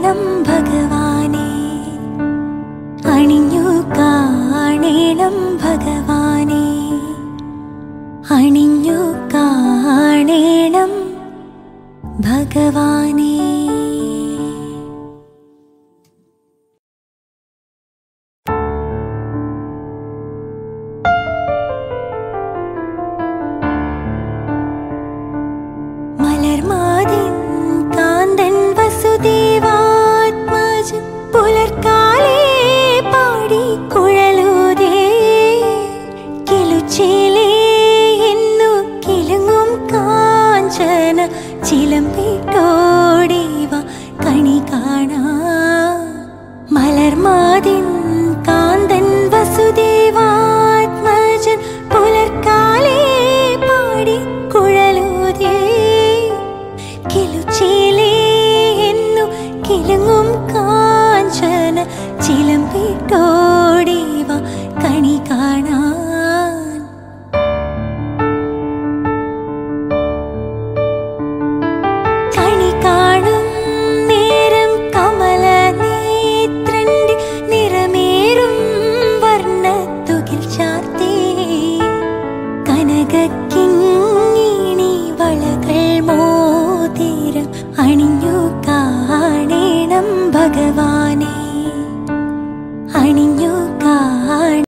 കാണേണം ഭഗവാനെ അണിഞ്ഞു കാണേണം ഭഗവാനെ അണിഞ്ഞു കാണേണം ഭഗവാനെ മലർമാതിൻ കാന്തൻ വസുദേവാത്മജൻ പുലർക്കാലേ പാടി കുഴലൂതേ കിലുച്ചേലേ എന്നു കിലുങ്ങും കാഞ്ചന ചിലമ്പിട്ടോടിവ കണി കാണാ മലർമാതിൻ കാന്തൻ വസുദേവാത്മജൻ പുലർക്കാലേ പാടി കുഴലൂതേ കിലുച്ചേലേ എന്നു കിലുങ്ങും കാഞ്ചന ചിലമ്പിട്ടോടിവ കണി കാണാൻ കണി കാണും നേരം കമല നേത്രന്റെ നിറമേറും വർണ്ണത്തുകിൽ ചാർത്തേ കനകക്കിരീടം